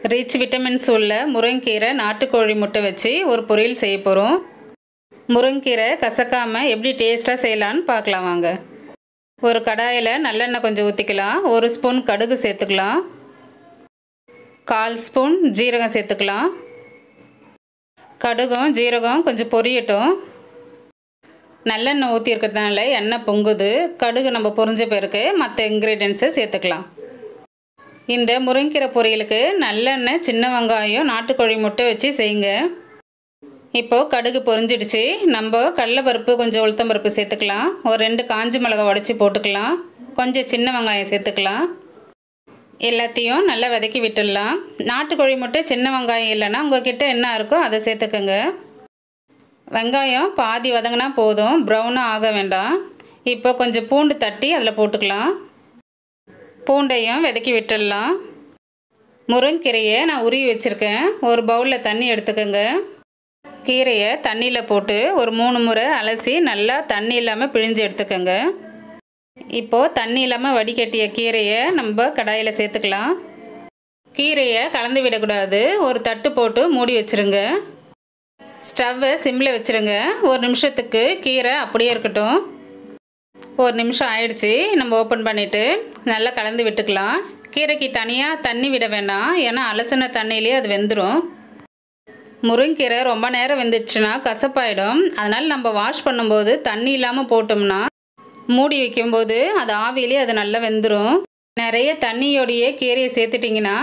rich vitamins உள்ள முருங்கீரை நாட்டுக்கோழி முட்டை வச்சு ஒரு பொரியல் செய்ய போகிறோம் முருங்கீரை கசக்காமல் எப்படி டேஸ்ட்டாக செய்யலான்னு பார்க்கலாம் வாங்க ஒரு கடாயில் நல்லெண்ணெய் கொஞ்சம் ஊற்றிக்கலாம் ஒரு ஸ்பூன் கடுகு சேர்த்துக்கலாம் கால் ஸ்பூன் ஜீரகம் சேர்த்துக்கலாம் கடுகும் ஜீரகம் கொஞ்சம் பொரியட்டும் நல்லெண்ணெய் ஊற்றிருக்கிறதுனால எண்ணெய் பொங்குது கடுகு நம்ம பொரிஞ்ச பிறகு மற்ற இன்க்ரீடியன்ஸை சேர்த்துக்கலாம் இந்த முருங்கீரை பொரியலுக்கு நல்லெண்ணெய் சின்ன வெங்காயம் நாட்டுக்கோழி முட்டை வச்சு செய்யுங்க இப்போது கடுகு பொரிஞ்சிடுச்சு நம்ம கடலைப்பருப்பு கொஞ்சம் உளுத்தம்பருப்பு சேர்த்துக்கலாம் ஒரு ரெண்டு காஞ்சி மிளகா உடச்சி போட்டுக்கலாம் கொஞ்சம் சின்ன வெங்காயம் சேர்த்துக்கலாம் எல்லாத்தையும் நல்லா வதக்கி விட்டுடலாம் நாட்டுக்கோழி முட்டை சின்ன வெங்காயம் இல்லைன்னா உங்ககிட்ட என்ன இருக்கோ அதை சேர்த்துக்கோங்க வெங்காயம் பாதி வதங்கினா போதும் ப்ரௌனாக ஆக வேண்டாம் இப்போ கொஞ்சம் பூண்டு தட்டி அதில் போட்டுக்கலாம் பூண்டையும் வதக்கி விட்டுடலாம் முருங்கீரையை நான் உருவி வச்சுருக்கேன் ஒரு பவுலில் தண்ணி எடுத்துக்கோங்க கீரையை தண்ணியில் போட்டு ஒரு மூணு முறை அலசி நல்லா தண்ணி இல்லாமல் பிழிஞ்சு எடுத்துக்கோங்க இப்போது தண்ணி இல்லாமல் வடிகட்டிய கீரையை நம்ம கடாயில் சேர்த்துக்கலாம் கீரையை கலந்து விடக்கூடாது ஒரு தட்டு போட்டு மூடி வச்சுருங்க ஸ்டவ்வை சிம்மில் வச்சுருங்க ஒரு நிமிஷத்துக்கு கீரை அப்படியே இருக்கட்டும் ஒரு நிமிஷம் ஆயிடுச்சு நம்ம ஓப்பன் பண்ணிவிட்டு நல்லா கலந்து விட்டுக்கலாம் கீரைக்கு தனியாக தண்ணி விட வேண்டாம் ஏன்னா அலசின தண்ணியிலே அது வெந்துடும் முருங்கீரை ரொம்ப நேரம் வெந்துச்சுன்னா கசப்பாயிடும் அதனால் நம்ம வாஷ் பண்ணும்போது தண்ணி இல்லாமல் போட்டோம்னா மூடி வைக்கும்போது அது ஆவியிலே அது நல்லா வெந்துடும் நிறைய தண்ணியோடையே கீரையை சேர்த்துட்டிங்கன்னா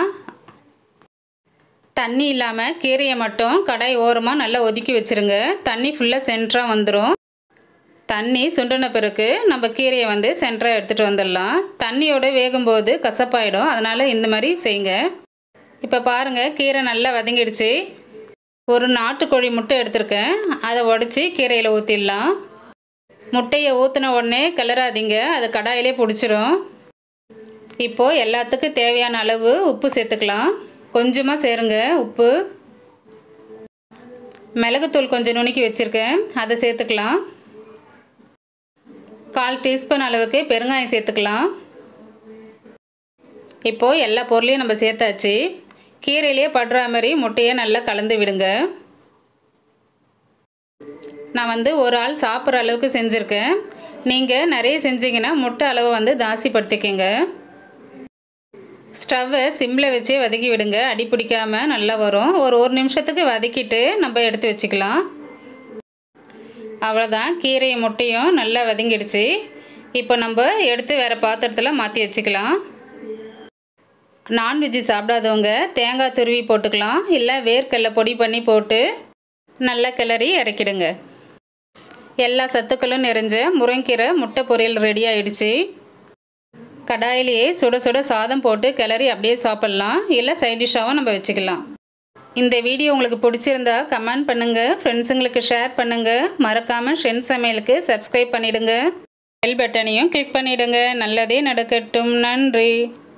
தண்ணி இல்லாமல் கீரையை மட்டும் கடாய் ஓரமாக நல்லா ஒதுக்கி வச்சுருங்க தண்ணி ஃபுல்லாக சென்டராக வந்துடும் தண்ணி சுண்டின பிறகு நம்ம கீரையை வந்து சென்டராக எடுத்துகிட்டு வந்துடலாம் தண்ணியோட வேகும்போது கசப்பாயிடும் அதனால் இந்த மாதிரி செய்யுங்க இப்போ பாருங்கள் கீரை நல்லா வதங்கிடுச்சு ஒரு நாட்டுக்கோழி முட்டை எடுத்திருக்கேன் அதை உடச்சி கீரையில் ஊற்றிடலாம் முட்டையை ஊற்றின உடனே கிளறாதீங்க அது கடாயிலே பிடிச்சிரும் இப்போது எல்லாத்துக்கும் தேவையான அளவு உப்பு சேர்த்துக்கலாம் கொஞ்சமாக சேருங்க உப்பு மிளகுத்தூள் கொஞ்சம் நுணுக்கி வச்சுருக்கேன் அதை சேர்த்துக்கலாம் கால் டீஸ்பூன் அளவுக்கு பெருங்காயம் சேர்த்துக்கலாம் இப்போது எல்லா பொருளையும் நம்ம சேர்த்தாச்சு கீரையிலேயே படுற மாதிரி முட்டையை நல்லா கலந்து விடுங்க நான் வந்து ஒரு ஆள் சாப்பிட்ற அளவுக்கு செஞ்சுருக்கேன் நீங்கள் நிறைய செஞ்சீங்கன்னா முட்டை அளவை வந்து தாசிப்படுத்திக்கங்க ஸ்டவ்வை சிம்மில் வச்சே வதக்கி விடுங்க அடி பிடிக்காமல் நல்லா வரும் ஒரு ஒரு நிமிஷத்துக்கு வதக்கிட்டு நம்ம எடுத்து வச்சுக்கலாம் அவ்வளோதான் கீரை முட்டையும் நல்லா வதங்கிடுச்சு இப்போ நம்ம எடுத்து வேறு பாத்திரத்தில் மாற்றி வச்சுக்கலாம் நான்வெஜ்ஜு சாப்பிடாதவங்க தேங்காய் துருவி போட்டுக்கலாம் இல்லை வேர்க்கடலை பொடி பண்ணி போட்டு நல்லா கிளறி இறக்கிடுங்க எல்லா சத்துக்களும் நிறைஞ்ச முருங்கீரை முட்டை பொரியல் ரெடி ஆயிடுச்சு கடாயிலேயே சுட சுட சாதம் போட்டு கிளறி அப்படியே சாப்பிட்லாம் இல்லை சைட் டிஷ்ஷாகவும் நம்ம வச்சுக்கலாம் இந்த வீடியோ உங்களுக்கு பிடிச்சிருந்தா கமெண்ட் பண்ணுங்கள் ஃப்ரெண்ட்ஸுங்களுக்கு ஷேர் பண்ணுங்கள் மறக்காமல் ஷென் சமையலுக்கு சப்ஸ்கிரைப் பண்ணிவிடுங்க பெல் பட்டனையும் கிளிக் பண்ணிவிடுங்க நல்லதே நடக்கட்டும் நன்றி